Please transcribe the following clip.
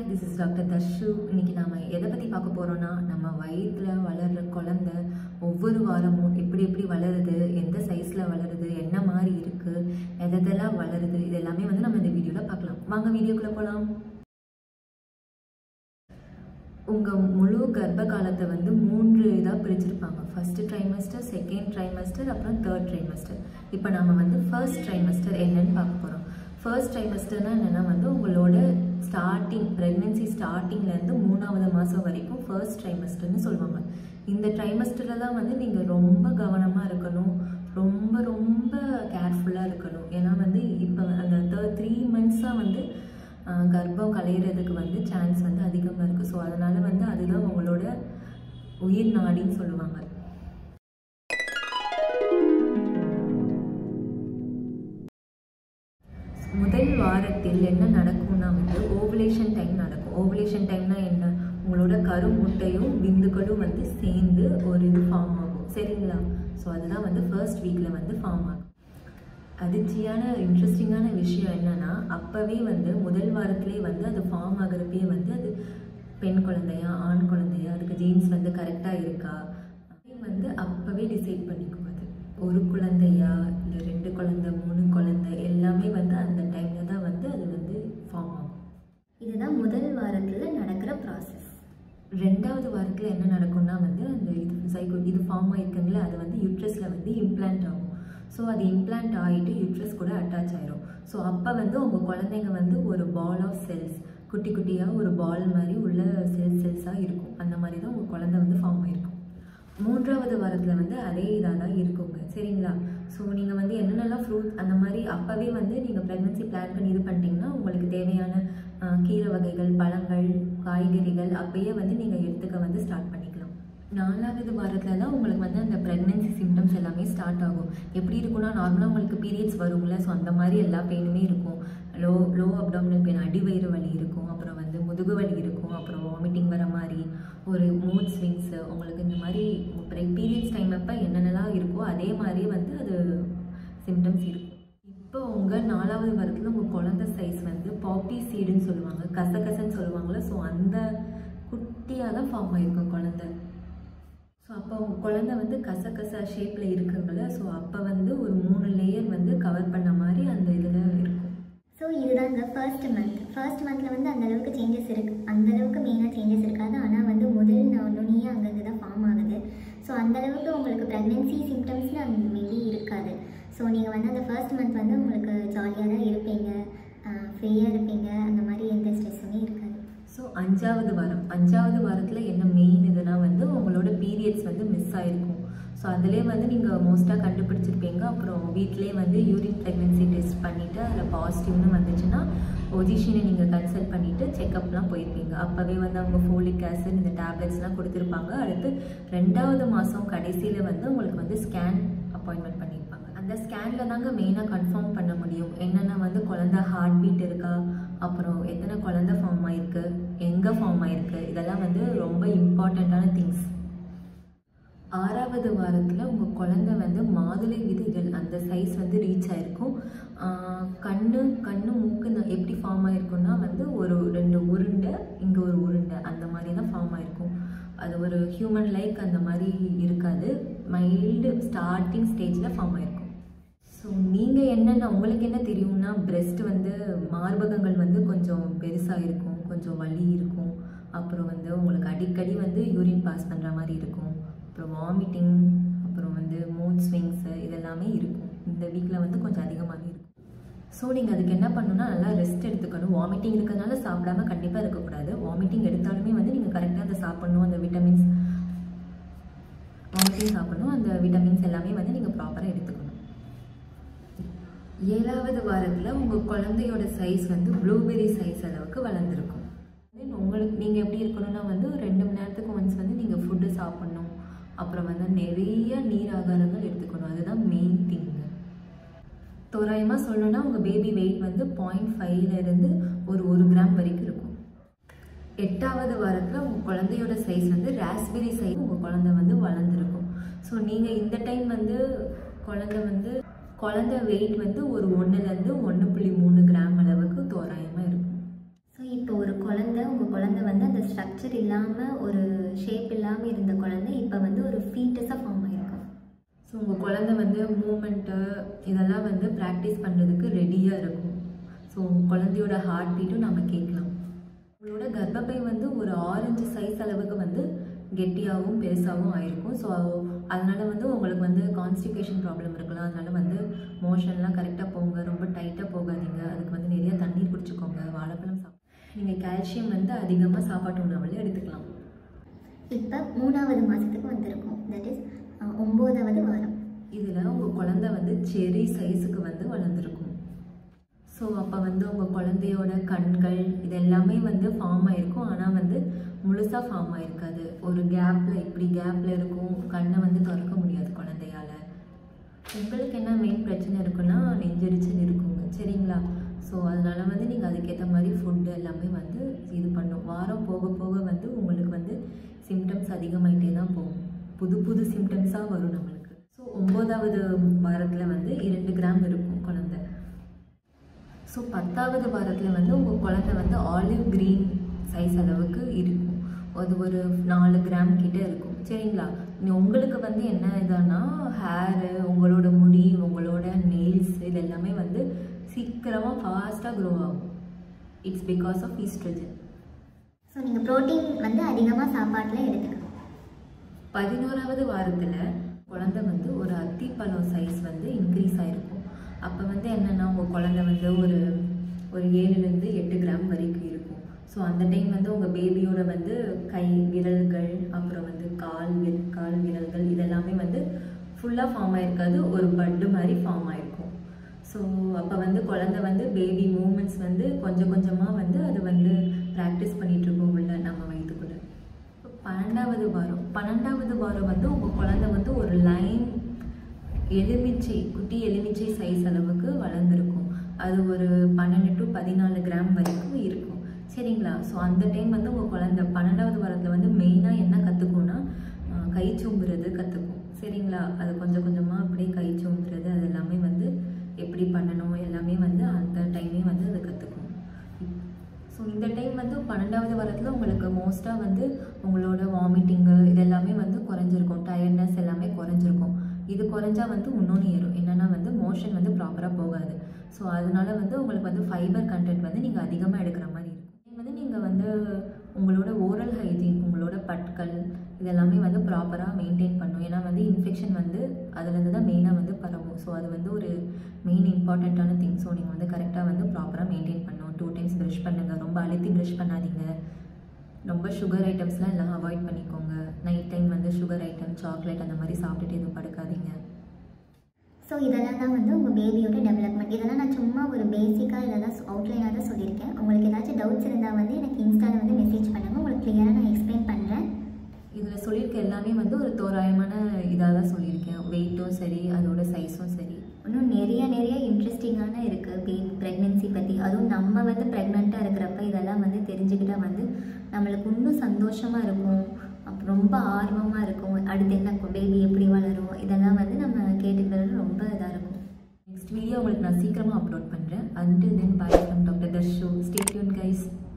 this is doctor Dharshu இன்னைக்கு நாம எதை பற்றி பார்க்க போகிறோம்னா நம்ம வயிற்றில் வளர்கிற குழந்தை ஒவ்வொரு வாரமும் எப்படி எப்படி வளருது எந்த சைஸில் வளருது என்ன மாதிரி இருக்குது எதெல்லாம் வளருது இது எல்லாமே வந்து நம்ம இந்த வீடியோவில் பார்க்கலாம் வாங்க வீடியோக்குள்ளே போகலாம் உங்கள் முழு கர்ப்ப காலத்தை வந்து மூன்று இதாக பிரிச்சிருப்பாங்க ஃபர்ஸ்ட் ட்ரைமஸ்டர் செகண்ட் ட்ரைமஸ்டர் அப்புறம் தேர்ட் ட்ரைமஸ்டர் இப்போ நம்ம வந்து ஃபர்ஸ்ட் ட்ரைமஸ்டர் என்னன்னு பார்க்க போகிறோம் ஃபர்ஸ்ட் ட்ரைமஸ்டர்னா என்னென்னா வந்து உங்களோட ஸ்டார்டிங் ப்ரெக்னென்சி ஸ்டார்டிங்லேருந்து மூணாவது மாதம் வரைக்கும் ஃபர்ஸ்ட் ட்ரைமஸ்டர்னு சொல்லுவாங்க இந்த ட்ரைமஸ்டரில் தான் வந்து நீங்கள் ரொம்ப கவனமாக இருக்கணும் ரொம்ப ரொம்ப கேர்ஃபுல்லாக இருக்கணும் ஏன்னா வந்து இப்போ அந்த த்ரீ மந்த்ஸாக வந்து ஆஹ் கர்ப்பம் கலையிறதுக்கு வந்து சான்ஸ் வந்து அதிகமாக இருக்குது ஸோ அதனால் வந்து அதுதான் உங்களோட உயிர் நாடின்னு சொல்லுவாங்க முதல் வாரத்தில் என்ன நடக்கும்னா வந்து ஓவுலேஷன் டைம் நடக்கும் ஓவுலேஷன் டைம்னா என்ன உங்களோட கரு முட்டையும் விந்துக்களும் வந்து சேர்ந்து ஒரு இது ஃபார்ம் ஆகும் சரிங்களா ஸோ அதுதான் வந்து ஃபர்ஸ்ட் வீக்கில் வந்து ஃபார்ம் ஆகும் அதிர்ச்சியான இன்ட்ரெஸ்டிங்கான விஷயம் என்னன்னா அப்போவே வந்து முதல் வாரத்திலே வந்து அது ஃபார்ம் ஆகிறப்பயே வந்து அது பெண் குழந்தையா ஆண் குழந்தையா அதுக்கு ஜீன்ஸ் வந்து கரெக்டாக இருக்கா அது வந்து அப்போவே டிசைட் பண்ணிக்கும் அது ஒரு குழந்தையா இல்லை ரெண்டு குழந்தை மூணு குழந்தை எல்லாமே வந்து அந்த டைமில் தான் வந்து அது வந்து ஃபார்ம் ஆகும் இதுதான் முதல் வாரத்தில் நடக்கிற ப்ராசஸ் ரெண்டாவது வாரத்தில் என்ன நடக்கும்னா வந்து அந்த இது சைக்கோ இது ஃபார்ம் ஆயிருக்குங்களா அது வந்து யூட்ரஸில் வந்து இம்ப்ளான்ட் ஆகும் ஸோ அது இம்ப்ளான்ட் ஆகிட்டு யூட்ரஸ் கூட அட்டாச் ஆயிரும் ஸோ அப்போ வந்து உங்கள் குழந்தைங்க வந்து ஒரு பால் ஆஃப் செல்ஸ் குட்டி குட்டியாக ஒரு பால் மாதிரி உள்ள செல்ஸ் செல்ஸாக இருக்கும் அந்த மாதிரி தான் உங்கள் குழந்தை வந்து ஃபார்ம் ஆயிருக்கும் மூன்றாவது வாரத்தில் வந்து அதே இதாக தான் இருக்குங்க சரிங்களா ஸோ நீங்கள் வந்து என்னென்னலாம் ஃப்ரூட் அந்த மாதிரி அப்போவே வந்து நீங்கள் ப்ரெக்னன்சி பிளான் பண்ணி இது பண்ணிட்டீங்கன்னா உங்களுக்கு தேவையான ஆஹ், கீரை வகைகள் பழங்கள் காய்கறிகள் அப்பயே வந்து நீங்கள் எடுத்துக்க வந்து ஸ்டார்ட் பண்ணிக்கலாம் நாலாவது வாரத்தில் தான் உங்களுக்கு வந்து அந்த ப்ரெக்னென்சி சிம்டம்ஸ் எல்லாமே ஸ்டார்ட் ஆகும் எப்படி இருக்கும்னா நார்மலாக உங்களுக்கு பீரியட்ஸ் வரும்ல ஸோ அந்த மாதிரி எல்லா பெயினுமே இருக்கும் லோ லோ அப்டாமினல் பெயின் அடிவயிறு வலி இருக்கும் அப்புறம் வந்து முதுகு வலி இருக்கும் அப்புறம் வாமிட்டிங் வர மாதிரி ஒரு மூட் ஸ்விங்ஸு உங்களுக்கு இந்த மாதிரி பீரியட்ஸ் டைம் அப்போ என்னென்னலாம் இருக்கோ அதே மாதிரி வந்து அது சிம்டம்ஸ் இருக்கும் இப்போ உங்கள் நாலாவது வாரத்தில் உங்கள் குழந்தை சைஸ் வந்து பாப்பி சீடுன்னு சொல்லுவாங்க கசகசன்னு சொல்லுவாங்கள்ல ஸோ அந்த குட்டியாக தான் ஃபார்ம் ஆயிருக்கும் குழந்தை ஸோ அப்போ உங்கள் குழந்தை வந்து கசகச ஷேப்பில் இருக்குங்கள ஸோ அப்போ வந்து ஒரு மூணு லேயர் வந்து கவர் பண்ண மாதிரி அந்த இதில் இருக்கும் ஸோ இதுதாங்க ஃபர்ஸ்ட் மந்த் ஃபர்ஸ்ட் மந்தில் வந்து அந்த அளவுக்கு சேஞ்சஸ் இருக்கு அந்த அளவுக்கு மெயினாக சேஞ்சஸ் இருக்காது ஆனால் வந்து முதல் நு- நுனியே அங்கேருந்து தான் ஃபார்ம் ஆகுது ஸோ அந்த அளவுக்கு உங்களுக்கு ப்ரெக்னென்சி சிம்டம்ஸ்னு அந்த மேபி இருக்காது ஸோ நீங்கள் வந்து அந்த ஃபர்ஸ்ட் மந்த் வந்து உங்களுக்கு ஜாலியாக தான் இருப்பீங்க ஃப்ரீயாக இருப்பீங்க அந்த மாதிரி எந்த ஸ்ட்ரெஸ்ஸுமே இருக்காது ஸோ அஞ்சாவது வாரம் அஞ்சாவது வாரத்தில் என்ன மெயின் இதுனா வந்து உங்களோட பீரியட்ஸ் வந்து மிஸ் ஆயிருக்கும் ஸோ அதிலே வந்து நீங்கள் மோஸ்ட்டாக கண்டுபிடிச்சிருப்பீங்க அப்புறம் வீட்டிலே வந்து யூரின் ப்ரெக்னென்சி டெஸ்ட் பண்ணிவிட்டு அதில் பாசிட்டிவ்னு வந்துச்சுன்னா ஒஜிஷினை நீங்கள் கன்சல்ட் பண்ணிவிட்டு செக்கப்லாம் போயிருப்பீங்க அப்போவே வந்து அவங்க ஃபோலிக் ஆசிட் இந்த டேப்லெட்ஸ்லாம் கொடுத்துருப்பாங்க அடுத்து ரெண்டாவது மாதம் கடைசியில் வந்து உங்களுக்கு வந்து ஸ்கேன் அப்பாயின்மெண்ட் பண்ணியிருப்பாங்க அந்த ஸ்கேனில் தாங்க மெயினாக கன்ஃபார்ம் பண்ண முடியும் என்னென்ன வந்து குழந்த ஹார்ட் பீட் இருக்கா அப்புறம் எத்தனை குழந்த ஃபார்ம் ஆயிருக்கு எங்கே ஃபார்ம் ஆயிருக்கு இதெல்லாம் வந்து ரொம்ப இம்பார்ட்டண்ட்டான திங்ஸ் ஆறாவது வாரத்தில் உங்கள் குழந்தை வந்து மாதுளை விதைகள் அந்த சைஸ் வந்து ரீச் ஆயிருக்கும் ஆஹ் கண்ணு கண்ணு மூக்கு இந்த எப்படி ஃபார்ம் ஆயிருக்கும்னா வந்து ஒரு ரெண்டு உருண்டை இங்கே ஒரு உருண்டை அந்த மாதிரி தான் ஃபார்ம் ஆயிருக்கும் அது ஒரு ஹியூமன் லைக் அந்த மாதிரி இருக்காது மைல்டு ஸ்டார்டிங் ஸ்டேஜில் ஃபார்ம் ஆயிருக்கும் ஸோ நீங்கள் என்னென்ன உங்களுக்கு என்ன தெரியும்னா பிரெஸ்ட் வந்து மார்பகங்கள் வந்து கொஞ்சம் பெருசாக இருக்கும் கொஞ்சம் வலி இருக்கும் அப்புறம் வந்து உங்களுக்கு அடிக்கடி வந்து யூரின் பாஸ் பண்ணுற மாதிரி இருக்கும் அப்புறம் வாமிட்டிங் அப்புறம் வந்து மூட் ஸ்விங்ஸு இதெல்லாமே இருக்கும் இந்த வீக்கில் வந்து கொஞ்சம் அதிகமாகவே இருக்கும் ஸோ நீங்கள் அதுக்கு என்ன பண்ணணும்னா நல்லா ரெஸ்ட் எடுத்துக்கணும் வாமிட்டிங் இருக்கிறதுனால சாப்பிடாம கண்டிப்பாக இருக்கக்கூடாது வாமிட்டிங் எடுத்தாலுமே வந்து நீங்கள் கரெக்டாக அதை சாப்பிடணும் அந்த விட்டமின்ஸ் வாமிட்டிங் சாப்பிடணும் அந்த விட்டமின்ஸ் எல்லாமே வந்து நீங்கள் ப்ராப்பராக எடுத்துக்கணும் ஏழாவது வாரத்தில் உங்கள் குழந்தையோட சைஸ் வந்து ப்ளூபெரி சைஸ் அளவுக்கு வளர்ந்துருக்கும் Then உங்களுக்கு நீங்கள் எப்படி இருக்கணும்னா வந்து ஒரு ரெண்டு மணி நேரத்துக்கு ஒன்ஸ் வந்து நீங்கள் ஃபுட்டு சாப்பிட்ணும் அப்புறம் வந்து நிறைய நீர் ஆகாரங்கள் எடுத்துக்கணும் அதுதான் மெயின் திங் தோராயமாக சொல்லணும்னா உங்கள் பேபி வெயிட் வந்து பாயிண்ட் ஃபைவ்லேருந்து ஒரு ஒரு கிராம் வரைக்கும் இருக்கும் எட்டாவது வாரத்தில் உங்கள் குழந்தையோட சைஸ் வந்து ராஸ்பெரி சைஸ் உங்கள் குழந்தை வந்து வளர்ந்துருக்கும் ஸோ நீங்கள் இந்த டைம் வந்து குழந்தை வந்து குழந்தை வெயிட் வந்து ஒரு ஒன்றுலேருந்து ஒன்று புள்ளி மூணு கிராம் அளவுக்கு தோராயமாக இருக்கும் ஸோ இப்போ ஒரு குழந்தை உங்கள் வந்து அந்த ஸ்ட்ரக்சர் இல்லாமல் ஒரு ஷேப் இல்லாமல் இருந்த குழந்தை இப்போ வந்து ஒரு ஃபீட்டஸாக ஃபார்ம் ஆகிருக்கும் ஸோ உங்கள் குழந்தை வந்து மூமெண்ட்டு இதெல்லாம் வந்து ப்ராக்டிஸ் பண்ணுறதுக்கு ரெடியாக இருக்கும் ஸோ உங்கள் குழந்தையோட ஹார்ட் பீட்டும் நம்ம கேட்கலாம் உங்களோட கர்ப்பப்பை வந்து ஒரு ஆரஞ்சு சைஸ் அளவுக்கு வந்து கெட்டியாகவும் பெருசாகவும் ஆயிருக்கும் ஸோ அதனால் வந்து உங்களுக்கு வந்து கான்ஸ்டிபேஷன் ப்ராப்ளம் இருக்கலாம் அதனால் வந்து மோஷன்லாம் கரெக்டாக போங்க ரொம்ப டைட்டாக போகாதீங்க அதுக்கு வந்து நிறைய தண்ணீர் குடிச்சுக்கோங்க வாழைப்பழம் சாப்பிட்டு நீங்கள் கால்சியம் வந்து அதிகமாக சாப்பாட்டு உணவுல எடுத்துக்கலாம் இப்போ மூணாவது மாதத்துக்கு வந்திருக்கும் தட் இஸ் ஒம்போதாவது வாரம் இதில் உங்கள் குழந்தை வந்து செரி சைஸுக்கு வந்து வளர்ந்துருக்கும் ஸோ அப்போ வந்து உங்கள் குழந்தையோட கண்கள் இது எல்லாமே வந்து ஃபார்ம் ஆயிருக்கும் ஆனால் வந்து முழுசாக ஃபார்ம் ஆயிருக்காது ஒரு கேப்பில் இப்படி கேப்பில் இருக்கும் கண்ணை வந்து திறக்க முடியாது குழந்தையால உங்களுக்கு என்ன மெயின் பிரச்சனை இருக்குன்னா நெஞ்செரிச்சல் இருக்குங்க சரிங்களா ஸோ அதனால வந்து நீங்கள் அதுக்கேற்ற மாதிரி ஃபுட்டு எல்லாமே வந்து இது பண்ணும் வாரம் போக போக வந்து உங்களுக்கு வந்து சிம்டம்ஸ் அதிகமாயிட்டே தான் போகும் புது புது சிம்டம்ஸாக வரும் நம்மளுக்கு ஸோ ஒம்போதாவது வாரத்தில் வந்து இரண்டு கிராம் இருக்கும் குழந்தை ஸோ பத்தாவது வாரத்தில் வந்து உங்கள் குழந்தை வந்து ஆலிவ் க்ரீன் சைஸ் அளவுக்கு இருக்கும் அது ஒரு நாலு கிராம் கிட்ட இருக்கும் சரிங்களா நீ- உங்களுக்கு வந்து என்ன இதுன்னா ஹேரு உங்களோட முடி உங்களோட நெயில்ஸ் இது எல்லாமே வந்து சீக்கிரமாக ஃபாஸ்ட்டாக க்ரோ ஆகும் it's because of estrogen so நீங்கள் ப்ரோட்டீன் வந்து அதிகமாக சாப்பாட்டில் எடுத்துக்கணும் பதினோராவது வாரத்தில் குழந்தை வந்து ஒரு அத்திப்பழம் சைஸ் வந்து இன்க்ரீஸ் ஆகிருக்கும் அப்போ வந்து என்னென்னா உங்கள் குழந்தை வந்து ஒரு ஒரு ஏழுலேருந்து எட்டு கிராம் வரைக்கும் இருக்கும் ஸோ அந்த டைம் வந்து உங்கள் பேபியோட வந்து கை விரல்கள் அப்புறம் வந்து கால் வி- கால் விரல்கள் இதெல்லாமே வந்து ஃபுல்லாக ஃபார்ம் ஆயிருக்காது ஒரு பட்டு மாதிரி ஃபார்ம் ஆயிருக்கும் ஸோ அப்போ வந்து குழந்தை வந்து பேபி மூமெண்ட்ஸ் வந்து கொஞ்சம் கொஞ்சமாக வந்து அது வந்து ப்ராக்டிஸ் பண்ணிட்டு இருக்கும் உள்ள நம்ம வயிற்றுக்குள்ள பன்னெண்டாவது வாரம் பன்னெண்டாவது வாரம் வந்து உங்கள் குழந்தை வந்து ஒரு லைன் எலுமிச்சை குட்டி எலுமிச்சை சைஸ் அளவுக்கு வளர்ந்துருக்கும் அது ஒரு பன்னெண்டு டு பதினாலு கிராம் வரைக்கும் இருக்கும் சரிங்களா ஸோ அந்த டைம் வந்து உங்கள் குழந்தை பன்னெண்டாவது வாரத்தில் வந்து மெயினாக என்ன கற்றுக்கும்னா கை சூம்புறது கற்றுக்கும் சரிங்களா அது கொஞ்சம் கொஞ்சமாக அப்படியே கை சூம்புறது அது எல்லாமே வந்து எப்படி பண்ணணும் எல்லாமே வந்து அந்த டைமே வந்து அது கற்றுக்கும் ஸோ இந்த டைம் வந்து பன்னெண்டாவது வாரத்தில் உங்களுக்கு மோஸ்ட்டாக வந்து உங்களோட வாமிட்டிங்கு இது எல்லாமே வந்து குறைஞ்சிருக்கும் டயர்ட்னஸ் எல்லாமே குறைஞ்சிருக்கும் இது குறைஞ்சா வந்து இன்னொன்று ஏறும் என்னென்னா வந்து மோஷன் வந்து ப்ராப்பராக போகாது ஸோ அதனால வந்து உங்களுக்கு வந்து ஃபைபர் கண்டென்ட் வந்து நீங்கள் அதிகமாக எடுக்கிற மாதிரி இருக்கும் இதே வந்து நீங்கள் வந்து உங்களோட ஓரல் ஹைஜீன் உங்களோட பற்கள் இதெல்லாமே வந்து ப்ராப்பராக மெயின்டைன் பண்ணும் ஏன்னா வந்து இன்ஃபெக்ஷன் வந்து அதுலேருந்து தான் மெயினாக வந்து பரவும் ஸோ அது வந்து ஒரு மெயின் இம்பார்ட்டண்ட்டான திங் ஸோ நீங்கள் வந்து கரெக்டாக வந்து ப்ராப்பராக மெயின்டைன் பண்ணணும் டூ டைம்ஸ் ப்ரஷ் பண்ணுங்கள் ரொம்ப அழுத்தி ப்ரஷ் பண்ணாதீங்க ரொம்ப சுகர் ஐட்டம்ஸ்லாம் எல்லாம் அவாய்ட் பண்ணிக்கோங்க நைட் டைம் வந்து சுகர் ஐட்டம் சாக்லேட் அந்த மாதிரி சாப்பிட்டுட்டு எதுவும் படுக்காதீங்க ஸோ இதெல்லாம் தான் வந்து உங்கள் பேபியோட டெவலப்மெண்ட் இதெல்லாம் நான் சும்மா ஒரு பேசிக்காக இதெல்லாம் அவுட்லைனாக தான் சொல்லியிருக்கேன் உங்களுக்கு ஏதாச்சும் டவுட்ஸ் இருந்தால் வந்து எனக்கு இன்ஸ்டாவில் வந்து மெசேஜ் பண்ணுங்கள் உங்களுக்கு கிளியராக நான் எக்ஸ்பிளைன் பண்ணுறேன் இதில் சொல்லியிருக்க எல்லாமே வந்து ஒரு தோராயமான இதாக தான் சொல்லியிருக்கேன் வெயிட்டும் சரி அதோட சைஸும் சரி இன்னும் நிறைய நிறைய இன்ட்ரெஸ்டிங்கான இருக்குது பே ப்ரெக்னென்சி பற்றி அதுவும் நம்ம வந்து ப்ரெக்னெண்ட்டாக இருக்கிறப்ப இதெல்லாம் வந்து தெரிஞ்சுக்கிட்டா வந்து நம்மளுக்கு இன்னும் சந்தோஷமாக இருக்கும் அப்புறம் ரொம்ப ஆர்வமாக இருக்கும் அடுத்து என்ன பேபி எப்படி வளரும் இதெல்லாம் வந்து நம்ம கேட்டுக்கிறது ரொம்ப இதாக இருக்கும் நெக்ஸ்ட் வீடியோ உங்களுக்கு நான் சீக்கிரமாக அப்லோட் பண்ணுறேன் until then bye from doctor Darshu stay tuned guys